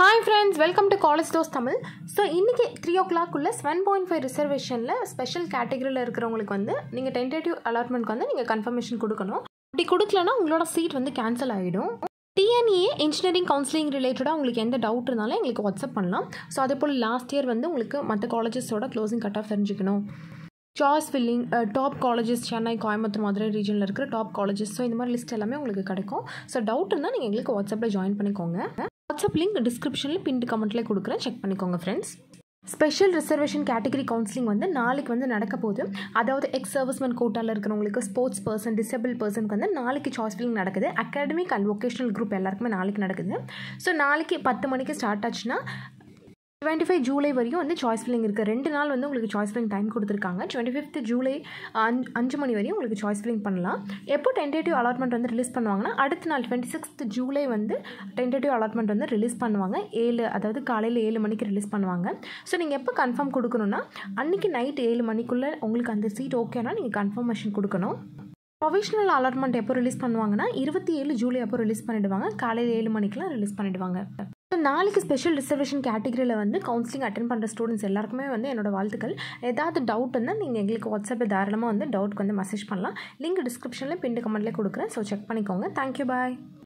hi friends welcome to college dose Tamil so இன்றைக்கி three ஓ கிளாக்குள்ளே செவன் பாயிண்ட் ஃபைவ் ரிசர்வேஷனில் ஸ்பெஷல் கேட்டகரியில் இருக்கிறவங்களுக்கு வந்து நீங்கள் டென்டேட்டிவ் அலாட்மெண்ட்க்கு வந்து நீங்கள் கன்ஃபர்மேஷன் கொடுக்கணும் அப்படி கொடுக்கலனா உங்களோட சீட் வந்து கேன்சல் ஆகிடும் டிஎன்இஏ இன்ஜினியரிங் கவுன்சிலிங் ரிலேட்டடாக உங்களுக்கு எந்த டவுட் இருந்தாலும் எங்களுக்கு வாட்ஸ்அப் பண்ணலாம் ஸோ அதே போல் லாஸ்ட் இயர் வந்து உங்களுக்கு மற்ற காலேஜஸோட க்ளோசிங் கட் ஆஃப் தெரிஞ்சுக்கணும் choice filling top colleges Chennai Coimbatore Madurai ரீஜனில் இருக்கிற டாப் காலேஜஸ் ஸோ இந்த மாதிரி லிஸ்ட் எல்லாமே உங்களுக்கு கிடைக்கும் ஸோ டவுட் இருந்தால் நீங்கள் எங்களுக்கு வாட்ஸ்அப்பில் ஜாயின் பண்ணிக்கோங்க வாட்ஸ்அப் லிங்க் டிஸ்கிரிப்ஷனில் பின்ட் கமெண்ட்லேயே கொடுக்குறேன் செக் பண்ணிக்கோங்க friends special reservation category counselling வந்து நாளைக்கு வந்து நடக்க போகுது அதாவது எக்ஸ் சர்வீஸ்மேன் கோட்டாவில் இருக்கிறவங்களுக்கு ஸ்போர்ட்ஸ் பர்சன் டிசேபிள் பர்சனுக்கு வந்து நாளைக்கு சாய்ஸ் ஃபில்லிங் நடக்குது அகாடமிக் அண்ட் வொகேஷனல் குரூப் எல்லாருக்குமே நாளைக்கு நடக்குது ஸோ நாளைக்கு பத்து மணிக்கு ஸ்டார்ட் ஆச்சுன்னா டுவெண்ட்டி ஃபைவ் ஜூலை வரையும் வந்து சாய்ஸ் ஃபில்லிங் இருக்குது ரெண்டு நாள் வந்து உங்களுக்கு சாய்ஸ் ஃபில்லிங் டைம் கொடுத்துருக்காங்க டுவெண்ட்டி ஃபிஃப்த் ஜூலை அஞ்சு அஞ்சு மணி வரையும் உங்களுக்கு சாய்ஸ் ஃபில்லிங் பண்ணலாம் எப்போ டென்டேட்டிவ் அலாட்மெண்ட் வந்து ரிலீஸ் பண்ணுவாங்கன்னா அடுத்த நாள் டுவெண்ட்டி சிக்ஸ்த் ஜூலை வந்து டென்டேட்டிவ் அலாட்மெண்ட் வந்து ரிலீஸ் பண்ணுவாங்க ஏழு அதாவது காலையில் ஏழு மணிக்கு ரிலீஸ் பண்ணுவாங்க ஸோ நீங்கள் எப்போ கன்ஃபார்ம் கொடுக்கணுன்னா அன்றைக்கி நைட் ஏழு மணிக்குள்ளே உங்களுக்கு அந்த சீட் ஓகேனா நீங்கள் கன்ஃபர்மேஷன் கொடுக்கணும் ப்ரொவிஷனல் அலாட்மெண்ட் எப்போ ரிலீஸ் பண்ணுவாங்கன்னா இருபத்தி ஏழு ஜூலை அப்போ ரிலீஸ் பண்ணிவிடுவாங்க காலையில் ஏழு மணிக்கெலாம் ரிலீஸ் பண்ணிவிடுவாங்க ஸோ நாளைக்கு ஸ்பெஷல் ரிசர்வேஷன் கேட்டகரியில் வந்து கவுன்சிலிங் அட்டன் பண்ணுற ஸ்டூடெண்ட்ஸ் எல்லாருக்குமே வந்து என்னோட வாழ்த்துக்கள் ஏதாவது டவுட் இருந்தால் நீங்கள் எங்களுக்கு வாட்ஸ்அப்பில் தாராளமாக வந்து டவுட்க்கு வந்து மெசேஜ் பண்ணலாம் லிங்க் டிஸ்கிரிப்ஷனில் பின் கமெண்ட்லேயே கொடுக்குறேன் ஸோ செக் பண்ணிக்கோங்க தேங்க்யூ பாய்